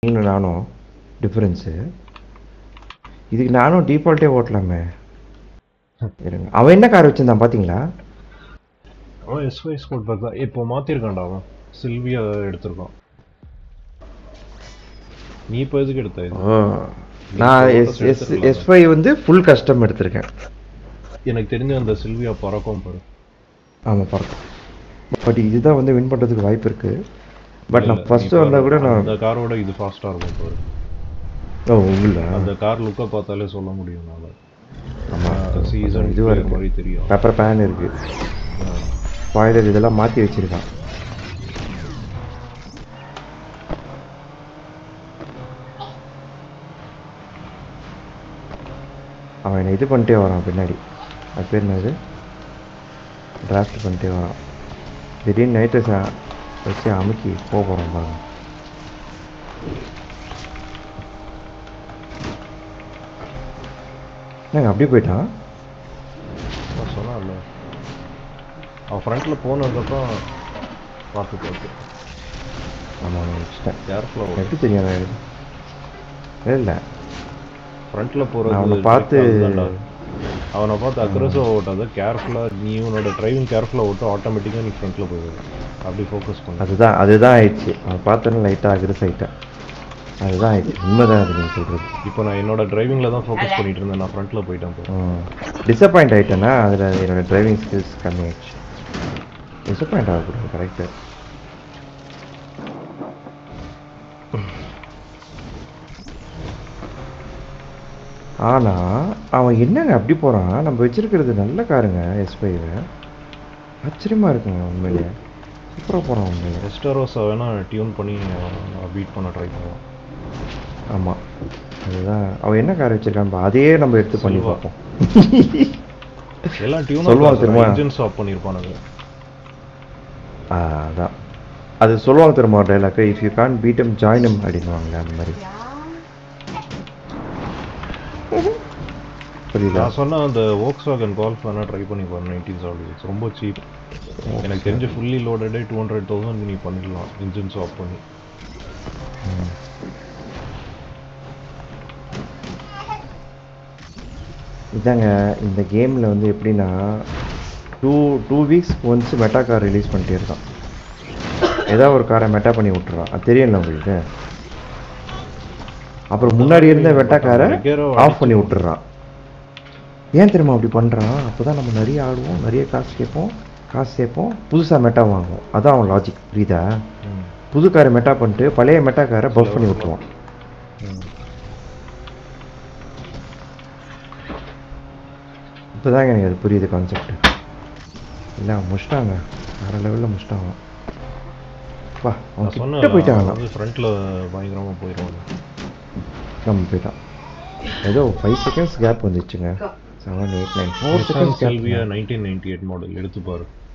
நீங்களும் நானும் டிஃப்ரென்ஸு இதுக்கு நானும் டிஃபால்ட்டே ஓட்டலாமே இருங்க அவன் என்ன கார் வச்சிருந்தான் பார்த்தீங்களா அவன் எஸ்ஒய் ஸ்கோட் பேக் தான் இப்போ மாத்திருக்கான்டா அவன் சில்வியா எடுத்திருக்கான் நீ இப்போ எதுக்கு எடுத்த இது ஓ நான் எஸ் எஸ் எஸ் ஃபைவ் வந்து ஃபுல் கஸ்டம் எடுத்திருக்கேன் எனக்கு தெரிஞ்ச அந்த சில்வியா பறக்கும் பாரு ஆமாம் பறக்கும் பட் இதுதான் வந்து வின் பண்ணுறதுக்கு வாய்ப்பு இருக்கு பட் நான் இல்ல, ஃபர்ஸ்ட் நீ வந்தால் கூட பாரு, நான் அந்த காரோட இது ஃபாஸ்டா இருக்கும் பாரு ஓ இல்லை அந்த கார் லுக்கை பார்த்தாலே சொல்ல முடியும் நாம ஆமாம் சீசன் இதுவாக இது இருக்கு மாதிரி தெரியும் பெப்பர் பேன் இருக்கு ஸ்பாய்லர் இதெல்லாம் மாற்றி வச்சிருக்கான் அவன் என்னை இது பண்ணிட்டே வரான் பின்னாடி அது பேர் என்னது டிராஃப்ட் பண்ணிட்டே வரான் திடீர்னு நைட்டு வச்சு அமுக்கி போக போகிறான் பாருங்க என்னங்க அப்படியே போயிட்டான் நான் சொன்னான்ல அவன் ஃப்ரண்ட்ல போனதுக்கப்புறம் பார்த்து பார்த்து ஆமாம் அவனை வச்சுட்டேன் கேர்ஃபுல்லாக எப்படி தெரியும் அவன் எனக்கு? இல்லை இல்லை ஃப்ரண்ட்ல நான் போறது அவனை trick பார்த்து- அதுதான்டா. அவனை பார்த்து அக்ரெசிவ் ஓட்டாத கேர்ஃபுல்லா நீ உன்னோட டிரைவிங் கேர்ஃபுல்லா ஓட்டு ஆட்டோமேட்டிக்கா நீ ஃப்ரண்ட்ல போயிடுவ அப்படி ஃபோக்கஸ் பண்ணு அதுதான் அதுதான் ஆயிடுச்சு அவன் பார்த்தோன்னே லைட்டாக அக்ரஸ் ஆகிட்டேன் அதுதான் ஆயிடுச்சு உண்மைதான் அது நீங்கள் சொல்கிறது இப்போ நான் என்னோட டிரைவிங்ல தான் ஃபோக்கஸ் பண்ணிட்டு இருந்தேன் நான் ஃப்ரண்ட்ல போயிட்டேன் இப்போ டிசப்பாயிண்ட் ஆகிட்டேன்னா அதில் என்னோட டிரைவிங் ஸ்கில்ஸ் கம்மியாயிடுச்சு டிசப்பாயிண்ட் ஆகக்கூடாது கரெக்டு ஆனால் அவன் என்னங்க அப்படி போகிறான் நம்ம வச்சிருக்கிறது நல்ல காருங்க எஸ் ஃபைவ் ஆச்சரியமாக இருக்குங்க உண்மையிலேயே சூப்பராக போகிறான் உண்மையிலே எஸ்டரோஸை வேணா டியூன் பண்ணி பீட் பண்ண ட்ரை பண்ணுவோம் ஆமாம் அதுதான் அவன் என்ன கார் வச்சிருக்கான் பா, அதையே நம்ம எடுத்து பண்ணி Silva. பார்ப்போம் எல்லாம் டியூன் சொல்லுவாங்க தெரியுமா? இன்ஜின் ஸ்டாப் பண்ணிருப்பானுங்க ஆ, அதான் அது சொல்லுவாங்க தெரியுமா dialogue if you Khan beat M join M அப்படின்னுவாங்க அந்த மாதிரி புரியுதா நான் சொன்ன அந்த ஓக்ஸ் வேகன் கால்ஃப் வேணா ட்ரை பண்ணி பாரு நைன்டீன் செவன்டி ரொம்ப சீப் எனக்கு தெரிஞ்ச ஃபுல்லி லோடடே டூ ஹண்ட்ரட் தௌசண்ட் நீ பண்ணிடலாம் இன்ஜின் ஸ்டாப் பண்ணி இதாங்க இந்த கேமில் வந்து எப்படின்னா two two weeks once meta car release பண்ணிட்டே இருக்கான் ஏதாவது ஒரு காரை மெட்டா பண்ணி விட்டுறான் அது தெரியல உங்களுக்கு அப்புறம் முன்னாடி இருந்த மெட்டா காரை ஆஃப் பண்ணி விட்டுறான் ஏன் தெரியுமா அப்படி பண்ணுறான் அப்போ தான் நம்ம நிறைய ஆடுவோம் நிறைய காசு கேட்போம் காசு சேர்ப்போம் புதுசாக மெட்டா வாங்குவோம் அதான் அவன் லாஜிக் புரியுதா ம். புது காரை மெட்டா பண்ணிட்டு பழைய மெட்டா காரை பஃப் பண்ணி விட்டுருவான் ம். இப்போதாங்க எனக்கு அது புரியுது கான்செப்ட் இல்லை முடிச்சிட்டாங்க வேறு லெவலில் முடிச்சிட்டாங்க வா அவன் நான் கிட்ட சொன்னேன் போயிட்டாங்க வந்து ஃப்ரண்ட்ல பயங்கரமா போயிடுவாங்க நம்ம போயிட்டான் ஏதோ ஃபைவ் செகண்ட்ஸ் கேப் வந்துச்சுங்க seven eight nine four seconds செல்வியா gap nineteen ninety eight model எடுத்து பாரு